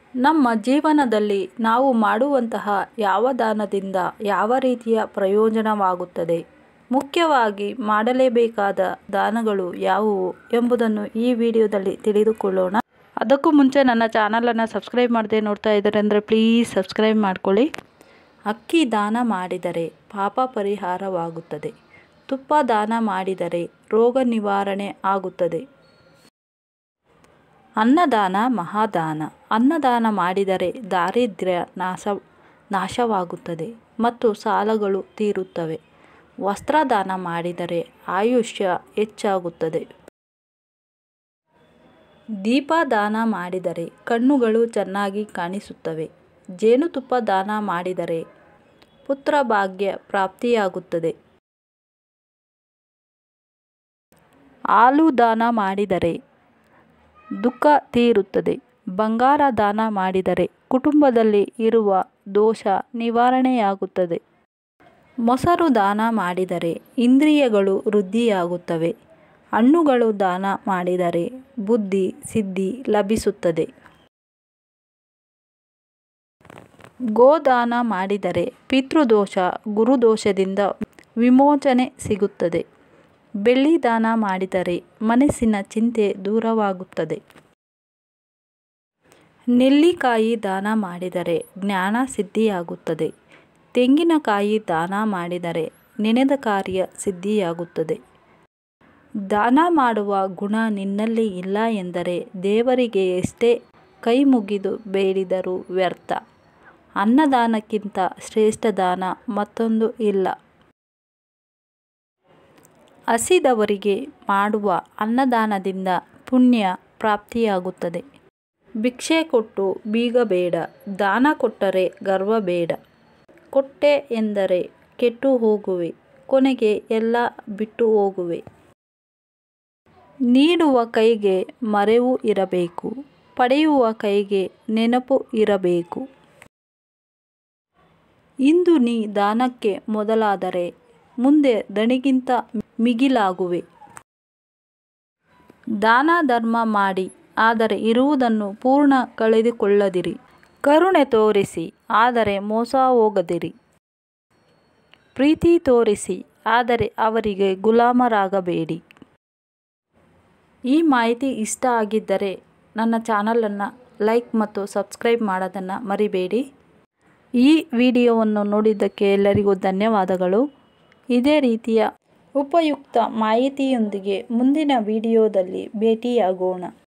ನಮ್ಮ ಜೀವನದಲ್ಲಿ ನಾವು ಮಾಡುವಂತಹ ಯಾವ ದಾನದಿಂದ ಯಾವ ರೀತಿಯ ಪ್ರಯೋಜನವಾಗುತ್ತದೆ ಮುಖ್ಯವಾಗಿ ಮಾಡಲೇಬೇಕಾದ ದಾನಗಳು ಯಾವುವು ಎಂಬುದನ್ನು ಈ ವಿಡಿಯೋದಲ್ಲಿ ತಿಳಿದುಕೊಳ್ಳೋಣ ಅದಕ್ಕೂ ಮುಂಚೆ ನನ್ನ ಚಾನಲನ್ನು ಸಬ್ಸ್ಕ್ರೈಬ್ ಮಾಡದೆ ನೋಡ್ತಾ ಇದ್ದಾರೆ ಅಂದರೆ ಪ್ಲೀಸ್ ಸಬ್ಸ್ಕ್ರೈಬ್ ಮಾಡ್ಕೊಳ್ಳಿ ಅಕ್ಕಿ ದಾನ ಮಾಡಿದರೆ ಪಾಪ ಪರಿಹಾರವಾಗುತ್ತದೆ ತುಪ್ಪ ದಾನ ಮಾಡಿದರೆ ರೋಗ ನಿವಾರಣೆ ಆಗುತ್ತದೆ ಅನ್ನದಾನ ಮಹಾದಾನ ಅನ್ನದಾನ ಮಾಡಿದರೆ ದಾರಿದ್ರ್ಯ ನಾಶ ನಾಶವಾಗುತ್ತದೆ ಮತ್ತು ಸಾಲಗಳು ತೀರುತ್ತವೆ ವಸ್ತ್ರದಾನ ಮಾಡಿದರೆ ಆಯುಷ್ಯ ಹೆಚ್ಚಾಗುತ್ತದೆ ದೀಪ ದಾನ ಮಾಡಿದರೆ ಕಣ್ಣುಗಳು ಚೆನ್ನಾಗಿ ಕಾಣಿಸುತ್ತವೆ ಜೇನುತುಪ್ಪ ದಾನ ಮಾಡಿದರೆ ಪುತ್ರಭಾಗ್ಯ ಪ್ರಾಪ್ತಿಯಾಗುತ್ತದೆ ಹಾಲು ದಾನ ಮಾಡಿದರೆ ದುಃಖ ತೀರುತ್ತದೆ ಬಂಗಾರ ದಾನ ಮಾಡಿದರೆ ಕುಟುಂಬದಲ್ಲಿ ಇರುವ ದೋಷ ನಿವಾರಣೆಯಾಗುತ್ತದೆ ಮೊಸರು ದಾನ ಮಾಡಿದರೆ ಇಂದ್ರಿಯಗಳು ವೃದ್ಧಿಯಾಗುತ್ತವೆ ಹಣ್ಣುಗಳು ದಾನ ಮಾಡಿದರೆ ಬುದ್ಧಿ ಸಿದ್ಧಿ ಲಭಿಸುತ್ತದೆ ಗೋದಾನ ಮಾಡಿದರೆ ಪಿತೃದೋಷ ಗುರುದೋಷದಿಂದ ವಿಮೋಚನೆ ಸಿಗುತ್ತದೆ ಬೆಳ್ಳಿ ದಾನ ಮಾಡಿದರೆ ಮನಸ್ಸಿನ ಚಿಂತೆ ದೂರವಾಗುತ್ತದೆ ನೆಲ್ಲಿಕಾಯಿ ದಾನ ಮಾಡಿದರೆ ಜ್ಞಾನ ಸಿದ್ಧಿಯಾಗುತ್ತದೆ ತೆಂಗಿನಕಾಯಿ ದಾನ ಮಾಡಿದರೆ ನೆನೆದ ಕಾರ್ಯ ಸಿದ್ಧಿಯಾಗುತ್ತದೆ ದಾನ ಮಾಡುವ ಗುಣ ನಿನ್ನಲ್ಲಿ ಇಲ್ಲ ಎಂದರೆ ದೇವರಿಗೆ ಎಷ್ಟೇ ಕೈ ಮುಗಿದು ಬೇಡಿದರೂ ವ್ಯರ್ಥ ಅನ್ನದಾನಕ್ಕಿಂತ ಶ್ರೇಷ್ಠ ದಾನ ಮತ್ತೊಂದು ಇಲ್ಲ ಹಸಿದವರಿಗೆ ಮಾಡುವ ಅನ್ನದಾನದಿಂದ ಪುಣ್ಯ ಪ್ರಾಪ್ತಿಯಾಗುತ್ತದೆ ಭಿಕ್ಷೆ ಕೊಟ್ಟು ಬೀಗ ಬೇಡ ದಾನ ಕೊಟ್ಟರೆ ಗರ್ವ ಬೇಡ ಕೊಟ್ಟೆ ಎಂದರೆ ಕೆಟ್ಟು ಹೋಗುವೆ ಕೊನೆಗೆ ಎಲ್ಲ ಬಿಟ್ಟು ಹೋಗುವೆ ನೀಡುವ ಕೈಗೆ ಮರೆವು ಇರಬೇಕು ಪಡೆಯುವ ಕೈಗೆ ನೆನಪು ಇರಬೇಕು ಇಂದು ನೀ ದಾನಕ್ಕೆ ಮೊದಲಾದರೆ ಮುಂದೆ ದಣಿಗಿಂತ ಮಿಗಿಲಾಗುವೆ ದಾನ ಧರ್ಮ ಮಾಡಿ ಆದರೆ ಇರುವುದನ್ನು ಪೂರ್ಣ ಕಳೆದುಕೊಳ್ಳದಿರಿ ಕರುಣೆ ತೋರಿಸಿ ಆದರೆ ಮೋಸ ಹೋಗದಿರಿ ಪ್ರೀತಿ ತೋರಿಸಿ ಆದರೆ ಅವರಿಗೆ ಗುಲಾಮರಾಗಬೇಡಿ ಈ ಮಾಹಿತಿ ಇಷ್ಟ ಆಗಿದ್ದರೆ ನನ್ನ ಚಾನಲನ್ನು ಲೈಕ್ ಮತ್ತು ಸಬ್ಸ್ಕ್ರೈಬ್ ಮಾಡೋದನ್ನು ಮರಿಬೇಡಿ ಈ ವಿಡಿಯೋವನ್ನು ನೋಡಿದ್ದಕ್ಕೆ ಎಲ್ಲರಿಗೂ ಧನ್ಯವಾದಗಳು ಇದೇ ರೀತಿಯ ಉಪಯುಕ್ತ ಮಾಹಿತಿಯೊಂದಿಗೆ ಮುಂದಿನ ವಿಡಿಯೋದಲ್ಲಿ ಭೇಟಿಯಾಗೋಣ